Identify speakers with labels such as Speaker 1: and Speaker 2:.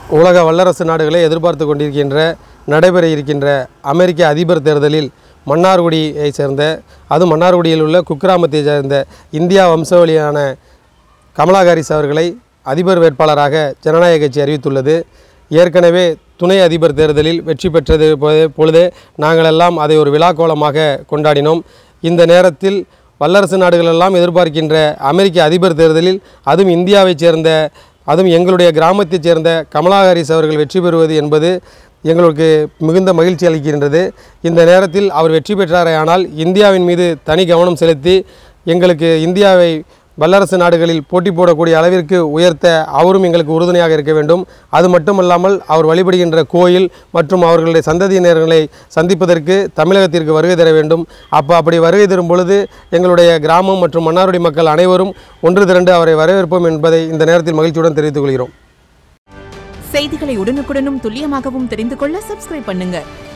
Speaker 1: உலக வல்லரசு நாடுகளை எதிர்பார்த்து கொண்டிருக்கின்ற நடைபெற இருக்கின்ற அமெரிக்க அதிபர் தேர்தலில் மன்னார்குடியை சேர்ந்த அது மன்னார்குடியில் உள்ள குக்கிராமத்தை சேர்ந்த இந்தியா வம்சாவளியான கமலா ஹாரிஸ் அவர்களை அதிபர் வேட்பாளராக ஜனநாயக கட்சி அறிவித்துள்ளது ஏற்கனவே துணை அதிபர் தேர்தலில் வெற்றி பெற்றது பொ- பொழுதே நாங்களெல்லாம் அதை ஒரு விழாக்கோலமாக கொண்டாடினோம் இந்த நேரத்தில் வல்லரசு நாடுகளெல்லாம் எதிர்பார்க்கின்ற அமெரிக்க அதிபர் தேர்தலில் அதுவும் இந்தியாவைச் சேர்ந்த அதுவும் எங்களுடைய கிராமத்தைச் சேர்ந்த கமலா ஹாரிஸ் அவர்கள் வெற்றி பெறுவது என்பது எங்களுக்கு மிகுந்த மகிழ்ச்சி அளிக்கின்றது இந்த நேரத்தில் அவர் வெற்றி பெற்றாரேயானால் இந்தியாவின் மீது தனி கவனம் செலுத்தி எங்களுக்கு இந்தியாவை வல்லரசு நாடுகளில் போட்டி போடக்கூடிய அளவிற்கு உயர்த்த அவரும் எங்களுக்கு உறுதுணையாக இருக்க வேண்டும் அது மட்டுமல்லாமல் அவர் வழிபடுகின்ற கோயில் மற்றும் அவர்களுடைய சந்ததியினர்களை சந்திப்பதற்கு தமிழகத்திற்கு வருகை தர வேண்டும் அப்போ அப்படி வருகை தரும் பொழுது எங்களுடைய கிராமம் மற்றும் மன்னார்குடி மக்கள் அனைவரும் ஒன்று திரண்டு அவரை வரவேற்போம் என்பதை இந்த நேரத்தில் மகிழ்ச்சியுடன் தெரிவித்துக் கொள்கிறோம்
Speaker 2: செய்திகளை உடனுக்குடனும் துல்லியமாகவும் தெரிந்து கொள்ள சப்ஸ்கிரைப் பண்ணுங்க